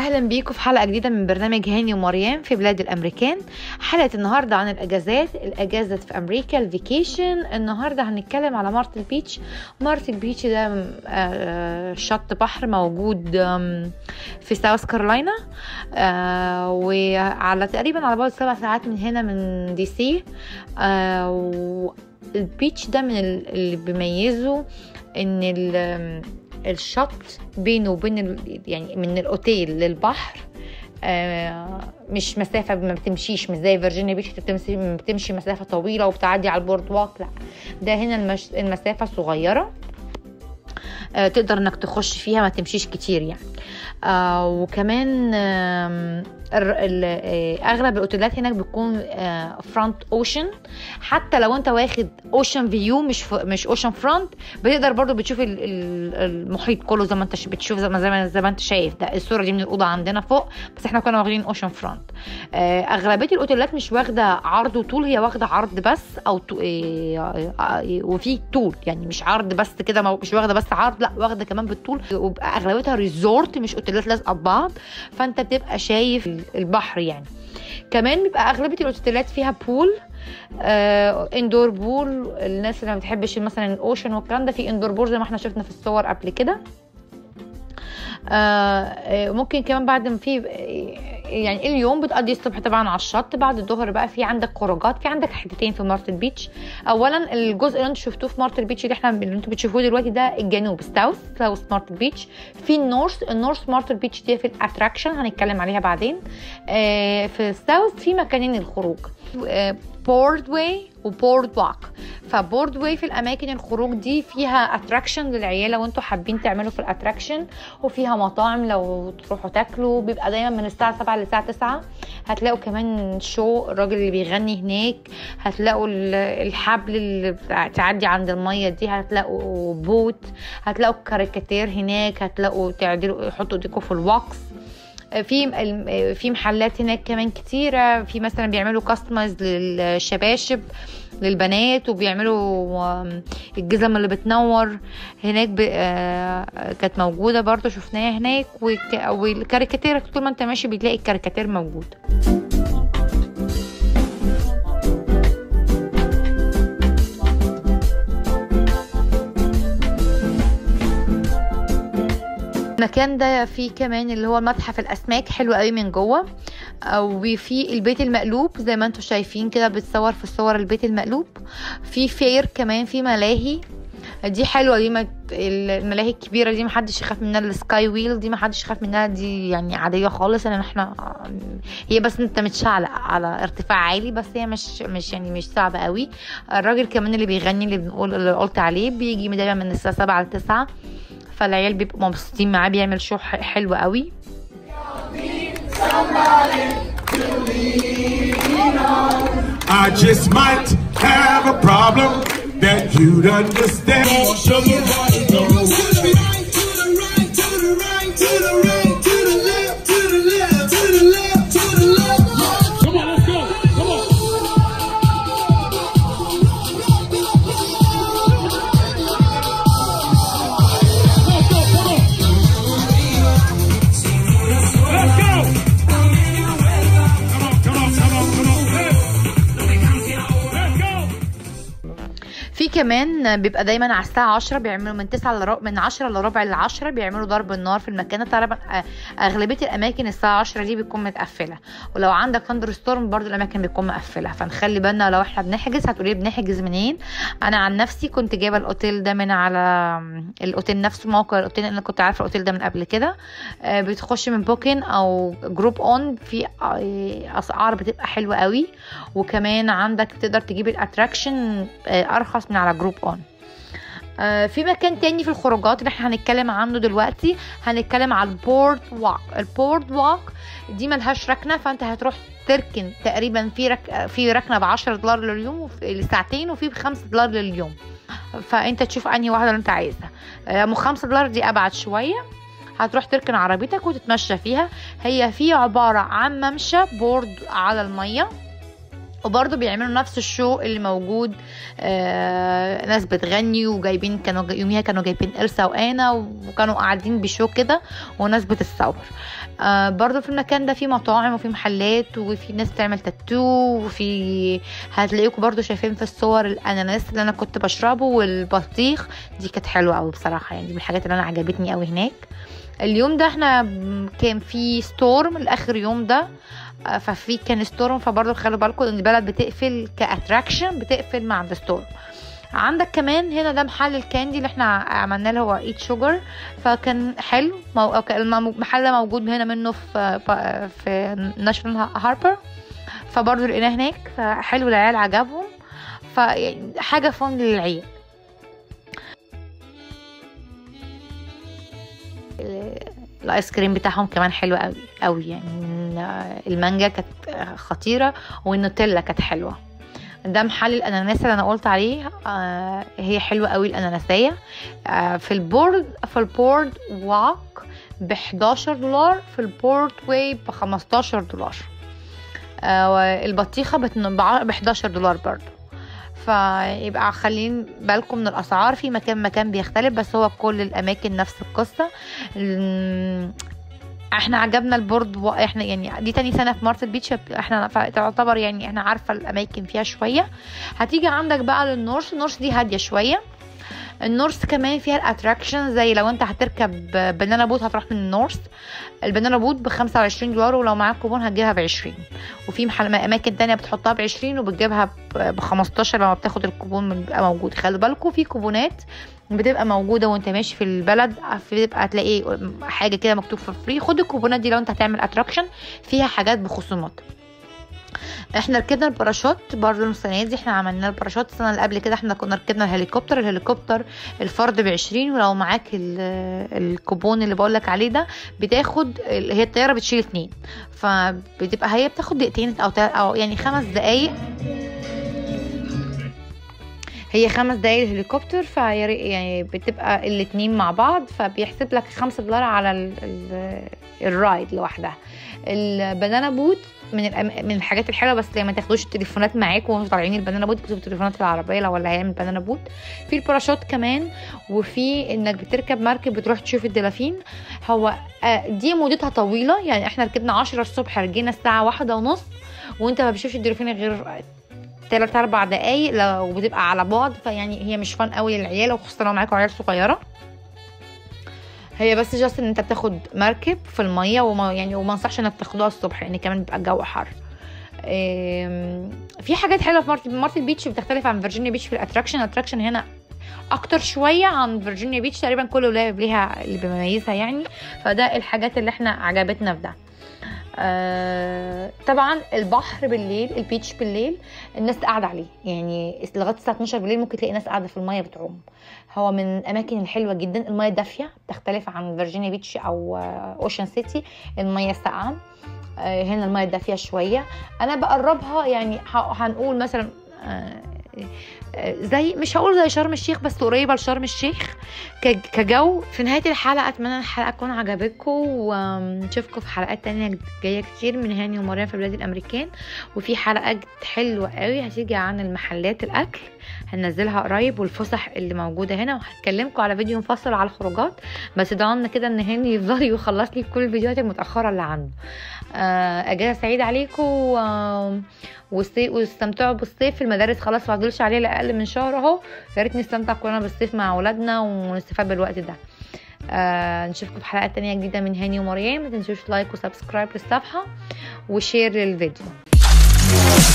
اهلا بيكم في حلقه جديده من برنامج هاني ومريم في بلاد الامريكان حلقه النهارده عن الاجازات الاجازه في امريكا الفيكيشن النهارده هنتكلم على مارتل بيتش مارتل بيتش ده آه، شط بحر موجود آم، في ساوث كارولاينا آه، وعلى تقريبا على بعد سبع ساعات من هنا من دي سي آه، والبيتش ده من ال- اللي بيميزه ان ال- الشط بينه وبين ال- يعني من الاوتيل للبحر آه، مش مسافة ما بتمشيش مش زي فيرجينيا بيتش بتمشي, بتمشي مسافة طويلة وبتعدي على البورد واك لا ده هنا المش... المسافة صغيرة آه، تقدر انك تخش فيها ما تمشيش كتير يعني آه وكمان آم، الر- ال- آه، اغلب الاوتيلات هناك بتكون فرونت اوشن حتى لو انت واخد اوشن فيو مش ف... مش اوشن فرونت بتقدر برضو بتشوف ال- ال- المحيط كله زي ما انت ش- بتشوف زي ما زي ما, زي ما انت شايف ده الصوره دي من الاوضه عندنا فوق بس احنا كنا واخدين اوشن فرونت اغلبيه الاوتيلات مش واخده عرض وطول هي واخده عرض بس او تو... آه، آه، آه، وفي طول يعني مش عرض بس كده ما- مش واخده بس عرض لا واخده كمان بالطول وبقى اغلبيتها ريزورت مش اوتيلات لازقه ببعض فانت بتبقى شايف البحر يعني كمان بيبقى اغلبيه الاوتيلات فيها بول آه اندور بول الناس اللي ما بتحبش مثلا الاوشن والكلام ده في اندور بول زي ما احنا شفنا في الصور قبل كده آه آه، ممكن كمان بعد ما في يعني اليوم بتقضي الصبح طبعا على الشط بعد الظهر بقى في عندك خروجات في عندك حتتين في مارتل بيتش اولا الجزء اللي انتوا شفتوه في مارتل بيتش اللي احنا اللي انتوا بتشوفوه دلوقتي ده الجنوب ساوث ساوث مارتل بيتش في النورث النورث مارتل بيتش دي في الاتراكشن هنتكلم عليها بعدين آه في الساوث في مكانين الخروج بورد واي وبورد واك فبورد واي في الاماكن الخروج دي فيها اتراكشن للعيال لو انتوا حابين تعملوا في الاتراكشن وفيها مطاعم لو تروحوا تاكلوا بيبقى دايما من الساعه 7 للساعه 9 هتلاقوا كمان شو الراجل اللي بيغني هناك هتلاقوا ال- الحبل اللي بتاع- تعدي عند الميه دي هتلاقوا بوت هتلاقوا كاريكاتير هناك هتلاقوا تعدلوا يحطوا ايديكم في الواكس في الم- في محلات هناك كمان كتيرة في مثلا بيعملوا كاستمايز للشباشب للبنات وبيعملوا آم، الجزم اللي بتنور هناك ب... آه، كانت موجودة برضو شفناها هناك وك... والكاريكاتير طول ما انت ماشي بتلاقي الكاريكاتير موجود المكان ده فيه كمان اللي هو متحف الاسماك حلو قوي من جوه وفي البيت المقلوب زي ما انتم شايفين كده بتصور في الصور البيت المقلوب في فير كمان في ملاهي دي حلوه دي ما الملاهي الكبيره دي محدش يخاف منها السكاي ويل دي محدش يخاف منها دي يعني عاديه خالص ان احنا هي بس انت متشعلق على ارتفاع عالي بس هي مش مش يعني مش صعبه قوي الراجل كمان اللي بيغني اللي بنقول اللي قلت عليه بيجي دايما من الساعه 7 ل 9 فالعيال بيبقوا مبسوطين معاه بيعمل شو ح- حلو قوي I just might have a problem that you'd understand. Come on, let's go. Come on. Let's go. Come on. Let's go. Come on, come on, come on, come on. Let's, let's go. في كمان بيبقى دايما على الساعة 10 بيعملوا من 9 لربع من 10 لربع ل 10 بيعملوا ضرب النار في المكان ده طبعا آه، أغلبية الأماكن الساعة 10 دي بتكون متقفلة ولو عندك ثاندر ستورم برضو الأماكن بتكون مقفلة فنخلي بالنا لو احنا بنحجز هتقولي بنحجز منين أنا عن نفسي كنت جايبة الأوتيل ده من على الأوتيل نفسه موقع الأوتيل أنا كنت عارفة الأوتيل ده من قبل كده آه، بتخش من بوكين أو جروب أون في آه، أسعار بتبقى حلوة قوي وكمان عندك تقدر تجيب الاتراكشن ارخص من على جروب اون آه، في مكان تاني في الخروجات اللي احنا هنتكلم عنه دلوقتي هنتكلم على البورد واك البورد واك دي ملهاش ركنه فانت هتروح تركن تقريبا في رك... في ركنه ب 10 دولار لليوم وفي لساعتين وفي ب 5 دولار لليوم فانت تشوف انهي واحده اللي انت عايزها آه، مو 5 دولار دي ابعد شويه هتروح تركن عربيتك وتتمشى فيها هي في عباره عن ممشى بورد على الميه وبرضه بيعملوا نفس الشو اللي موجود آه ناس بتغني وجايبين كانوا جا- يوميها كانوا جايبين إلسا وآنا وكانوا قاعدين بشو كده وناس بتتصور آه برضه في المكان ده في مطاعم وفي محلات وفي ناس بتعمل تاتو وفي هتلاقيكم برضه شايفين في الصور الاناناس اللي انا كنت بشربه والبطيخ دي كانت حلوه قوي بصراحه يعني دي من الحاجات اللي انا عجبتني قوي هناك اليوم ده احنا م- كان في ستورم الاخر يوم ده آه، ففي كان ستورم فبرضه خلوا بالكم ان البلد بتقفل كاتراكشن بتقفل مع الستورم عندك كمان هنا ده محل الكاندي اللي احنا عملنا له هو ايت شوجر فكان حلو مو... أو كان الم- المحل ده موجود هنا منه في في ناشونال هاربر فبرضه لقيناه هناك فحلو العيال عجبهم فيعني حاجه فن للعيال الايس كريم بتاعهم كمان حلو قوي قوي يعني المانجا كانت خطيره والنوتيلا كانت حلوه ده محل الاناناس اللي انا قلت عليه آه هي حلوه قوي الاناناسيه آه في البورد في البورد واك ب 11 دولار في البورد واي ب 15 دولار آه البطيخه ب 11 دولار برضو فيبقى خلين بالكم من الاسعار في مكان مكان بيختلف بس هو كل الاماكن نفس القصه ال- احنا عجبنا البورد و... احنا يعني دي تاني سنه في مارتل بيتش احنا ف- تعتبر يعني احنا عارفه الاماكن فيها شويه هتيجي عندك بقى للنورس النورس دي هاديه شويه النورس كمان فيها الاتراكشن زي لو انت هتركب بنانا بوت هتروح من النورس البنانا بوت ب 25 دولار ولو معاك كوبون هتجيبها ب 20 وفي محل اماكن تانية بتحطها ب 20 وبتجيبها ب 15 لما بتاخد الكوبون من بيبقى موجود خلي بالكم في كوبونات بتبقى موجوده وانت ماشي في البلد بتبقى هتلاقي حاجه كده مكتوب في فري خد الكوبونات دي لو انت هتعمل اتراكشن فيها حاجات بخصومات احنا ركبنا الباراشوت برضه السنه دي احنا عملنا الباراشوت السنه اللي قبل كده احنا كنا ركبنا الهليكوبتر الهليكوبتر الفرد ب 20 ولو معاك ال- الكوبون اللي بقول لك عليه ده بتاخد ال- هي الطياره بتشيل اتنين فبتبقى هي بتاخد دقيقتين او تل- او يعني خمس دقايق هي خمس دقايق الهليكوبتر فهي ر- يعني بتبقى الاتنين مع بعض فبيحسب لك خمسة دولار على ال ال الرايد لوحدها البنانا بوت من الأم... من الحاجات الحلوه بس ما تاخدوش التليفونات معاكم وانتوا طالعين البنانا بوت تكتبوا التليفونات في العربيه لو ولا هيعمل بنانا بوت في الباراشوت كمان وفي انك بتركب مركب بتروح تشوف الدلافين هو آه، دي مدتها طويله يعني احنا ركبنا 10 الصبح رجينا الساعه واحدة ونص وانت ما بتشوفش الدلافين غير تلات اربع دقايق لو بتبقى على بعد فيعني هي مش فان قوي للعيال وخصوصا لو معاكم عيال صغيره هي بس جاست ان انت بتاخد مركب في الميه وما يعني وما انصحش انك تاخدوها الصبح لان كمان بيبقى الجو حر إم، في حاجات حلوه في مارتن مارتن بيتش بتختلف عن فيرجينيا بيتش في الاتراكشن الاتراكشن هنا اكتر شويه عن فيرجينيا بيتش تقريبا كل ولايه ليها اللي بيميزها يعني فده الحاجات اللي احنا عجبتنا في ده آه طبعا البحر بالليل البيتش بالليل الناس قاعده عليه يعني لغايه الساعه 12 بالليل ممكن تلاقي ناس قاعده في الميه بتعوم هو من الاماكن الحلوه جدا الميه دافيه تختلف عن فيرجينيا بيتش او اوشن سيتي الميه ساقعه آه، هنا الميه دافيه شويه انا بقربها يعني ه- هنقول مثلا آه، آه، زي مش هقول زي شرم الشيخ بس قريبه لشرم الشيخ ك- كجو في نهايه الحلقه اتمنى الحلقه تكون عجبتكم ونشوفكم في حلقات تانية جايه كتير من هاني ومريم في بلاد الامريكان وفي حلقه حلوه قوي هتيجي عن المحلات الاكل هننزلها قريب والفسح اللي موجوده هنا وهتكلمكم على فيديو مفصل على الخروجات بس ضمن كده ان هاني يفضل يخلص لي كل الفيديوهات المتاخره اللي عنده آه، اجازه سعيده عليكم و... والصيف واستمتعوا بالصيف المدارس خلاص ما فاضلش عليها إلا اقل من شهر اهو يا ريت نستمتع كلنا بالصيف مع اولادنا ونستفاد بالوقت ده آه نشوفكم في حلقات تانية جديدة من هاني ومريم ما تنسوش لايك وسبسكرايب للصفحة وشير للفيديو